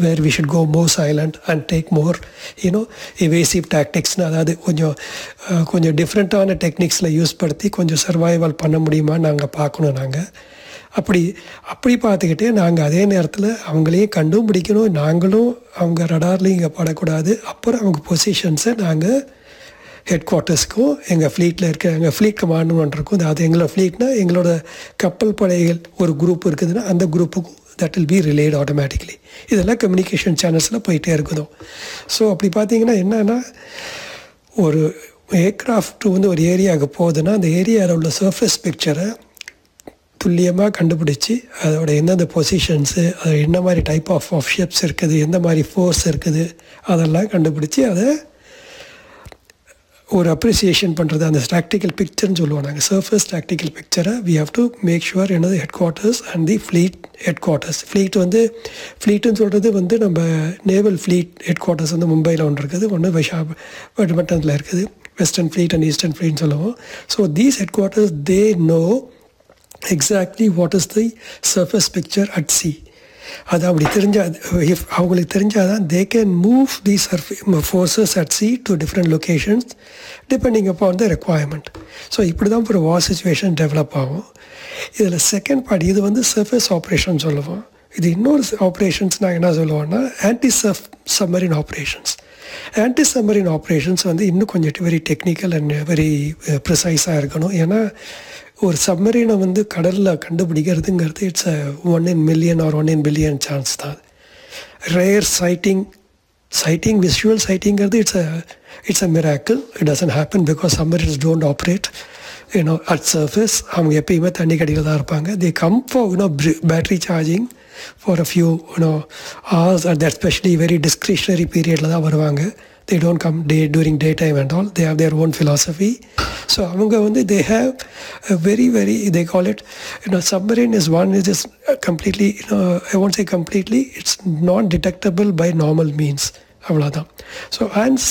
Where we should go more silent and take more you know evasive டாக்டிக்ஸ்னு அதாவது கொஞ்சம் அஹ், கொஞ்சம் டிஃப்ரெண்ட்டான டெக்னிக்ஸில் யூஸ் படுத்தி கொஞ்சம் சர்வைவல் பண்ண முடியுமா நாங்கள் பார்க்கணும் நாங்கள் அப்படி அப்படி பார்த்துக்கிட்டே நாங்கள் அதே நேரத்தில் அவங்களையும் கண்டும் பிடிக்கணும் நாங்களும் அவங்க ரடார்லையும் இங்கே படக்கூடாது அப்புறம் அவங்க பொசிஷன்ஸை நாங்கள் ஹெட் குவார்ட்டர்ஸ்க்கும் எங்கள் ஃப்ளீட்டில் இருக்க எங்கள் ஃப்ளீட் கமாண்ட் இருக்கும் அது எங்களோட ஃப்ளீட்னா எங்களோட கப்பல் படைகள் ஒரு குரூப் இருக்குதுன்னா அந்த குரூப்புக்கும் that will be relate automatically இதெல்லாம் கம்யூனிகேஷன் சேனல்ஸில் போயிட்டே இருக்குதோ ஸோ அப்படி பார்த்தீங்கன்னா என்னென்னா ஒரு ஏர்க்ராஃப்ட் வந்து ஒரு ஏரியாவுக்கு போகுதுன்னா அந்த ஏரியாவில் உள்ள சர்ஃபேஸ் பிக்சரை துல்லியமாக கண்டுபிடிச்சி அதோட எந்தெந்த பொசிஷன்ஸு அது என்ன மாதிரி டைப் ஆஃப் ஆஃப் ஷிப்ஸ் இருக்குது எந்த மாதிரி ஃபோர்ஸ் இருக்குது அதெல்லாம் கண்டுபிடிச்சி அதை ஒரு அப்ரிசியேஷன் பண்ணுறது அந்த டாக்டிக்கல் பிக்சர்னு சொல்லுவோம் நாங்கள் சர்ஃபேஸ் டாக்டிக்கல் பிக்சரை we have to make sure என்னது headquarters and the fleet headquarters fleet வந்து ஃப்ளீட்டுன்னு சொல்கிறது வந்து நம்ம நேவல் ஃப்ளீட் ஹெட் குவார்ட்டர்ஸ் வந்து மும்பையில் ஒன்று இருக்குது ஒன்று விஷாபட்டணத்தில் இருக்குது வெஸ்டர்ன் ஃப்ளீட் அண்ட் ஈஸ்டர்ன் ஃப்ளீட்னு சொல்லுவோம் so these headquarters they know exactly what is the surface picture at sea அது அப்படி தெரிஞ்சால் இஃப் அவங்களுக்கு தெரிஞ்சால் தான் they can move the surface forces at sea to different locations depending upon the requirement so இப்படி தான் ஒரு வார் situation develop ஆகும் இதில் செகண்ட் பார்ட் இது வந்து சர்ஃபேஸ் ஆப்ரேஷன் சொல்லுவோம் இது இன்னொரு ஆப்ரேஷன்ஸ் நாங்கள் என்ன சொல்லுவோம்னா anti sub submarine operations anti submarine operations வந்து இன்னும் கொஞ்சம் வெரி டெக்னிக்கல் அண்ட் வெரி ப்ரிசைஸாக இருக்கணும் ஏன்னா ஒரு சப்மரீனை வந்து கடலில் கண்டுபிடிக்கிறதுங்கிறது it's a one in million or one in billion chance தான் ரேர் சைட்டிங் சைட்டிங் விஷுவல் சைட்டிங்கிறது it's a it's a miracle it doesn't happen because submarines don't operate you know at surface அவங்க எப்பயுமே தண்ணி கடியில் தான் இருப்பாங்க they come for you know battery charging for a few you know hours and especially very discretionary பீரியடில் தான் வருவாங்க they don't come day during daytime and all they have their own philosophy so அவங்க வந்து they have a very very they call it you know submarine is one is just completely you know I won't say completely it's non detectable by normal means அவ்வளோதான் so and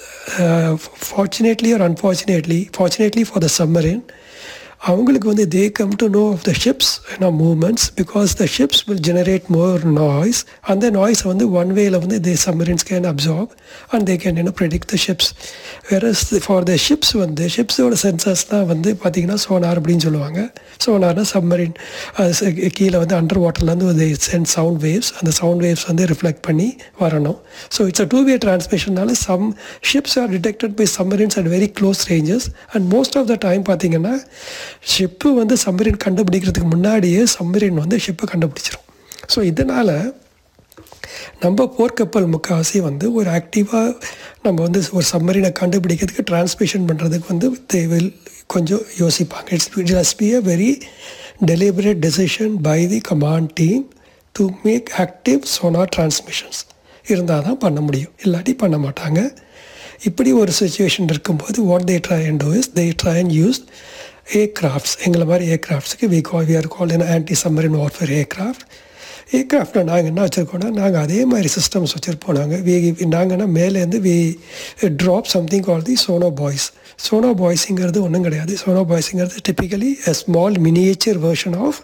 uh, fortunately or unfortunately fortunately for the submarine அவங்களுக்கு வந்து they come to know of the ships movements because the ships will generate more noise அந்த நாய்ஸை வந்து ஒன் வேல வந்து they submarines can absorb and they can என்ன predict the ships வேற ஃபார் த ஷிப்ஸ் வந்து ஷிப்ஸோட சென்சர்ஸ் தான் வந்து பார்த்திங்கன்னா சோனார் அப்படின்னு சொல்லுவாங்க சோனார்னா சம்மரின் கீழே வந்து அண்டர் வாட்டர்லேருந்து ஒரு சென்ட் சவுண்ட் வேவ்ஸ் அந்த சவுண்ட் வேவ்ஸ் வந்து ரிஃப்ளெக்ட் பண்ணி வரணும் so it's a two way டிரான்ஸ்மிஷன்னால some ships are detected by submarines at very close ranges and most of the time பார்த்தீங்கன்னா ஷிப்பு வந்து சம்மரின் கண்டுபிடிக்கிறதுக்கு முன்னாடியே சம்மரின் வந்து ஷிப்பை கண்டுபிடிச்சிரும் ஸோ இதனால் நம்ம போர்க்கப்பல் முக்கால்வாசி வந்து ஒரு ஆக்டிவாக நம்ம வந்து ஒரு சம்மரினை கண்டுபிடிக்கிறதுக்கு டிரான்ஸ்மிஷன் பண்ணுறதுக்கு வந்து தேவில் கொஞ்சம் யோசிப்பாங்க it's just be a very deliberate decision by the command team to make active sonar transmissions இருந்தால் தான் பண்ண முடியும் இல்லாட்டி பண்ண மாட்டாங்க இப்படி ஒரு சுச்சுவேஷன் இருக்கும்போது what they try and do is they try and use aircrafts எங்களை மாதிரி ஏர்க்ராஃப்ட்ஸுக்கு we call we are call in anti submarine warfare aircraft ஏர்க்ராஃப்டில் நாங்கள் என்ன வச்சுருக்கோன்னா நாங்கள் அதே மாதிரி சிஸ்டம்ஸ் வச்சுருப்போம் நாங்கள் வி நாங்கன்னா மேலேருந்து we drop something call the sonobuoys சோனோ பாய்ஸுங்கிறது ஒன்றும் கிடையாது சோனோ பாய்ஸுங்கிறது typically a small miniature version of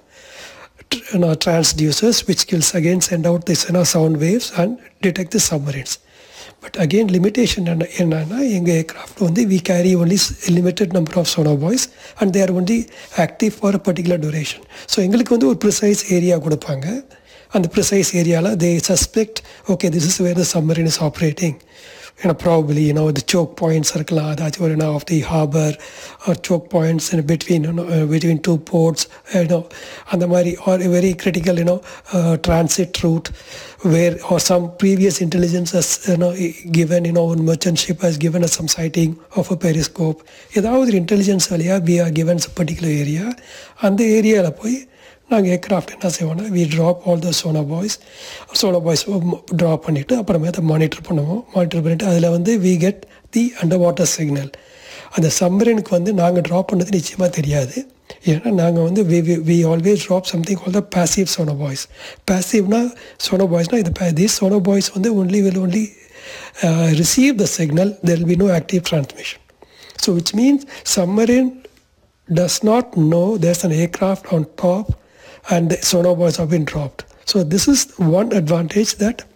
transducers which will again send out this you know, sound waves and detect the submarines. But again limitation என்ன என்னன்னா எங்கள் aircraft வந்து we carry only limited number of sonobuoys and they're only active for a particular duration so எங்களுக்கு வந்து ஒரு precise area கொடுப்பாங்க அந்த precise ஏரியாவில் they suspect okay this is where the submarine is operating you know, probably, you know, the choke points இருக்கலாம் அதாச்சும் ஒரு of the harbor or choke points in between, you know, uh, between two ports, you know, அந்த மாதிரி or a very critical, you know, uh, transit route where or some previous intelligence has, you know, given, you know, one merchant ship has given us some sighting of a periscope. ஏதாவது ஒரு intelligence வழியாக we are given some particular area அந்த ஏரியாவில் போய் நாங்கள் aircraft என்ன செய்வோம்னா we drop all the sonobuoys sonobuoys drop பண்ணிவிட்டு அப்புறமேட்ட மானிட்டர் பண்ணுவோம் மானிட்டர் பண்ணிவிட்டு அதில் வந்து we get the underwater signal அந்த சம்மரனுக்கு வந்து நாங்கள் ட்ராப் பண்ணது நிச்சயமாக தெரியாது ஏன்னா நாங்கள் வந்து we we always drop something call the passive sonobuoys பேசிவ்னா சோனோ பாய்ஸ்னால் இது தீஸ் சோனோ பாய்ஸ் வந்து only will only receive the signal there will be no active transmission so which means submarine does not know there's an aircraft on top and the sonar boys have been dropped. So this is one advantage that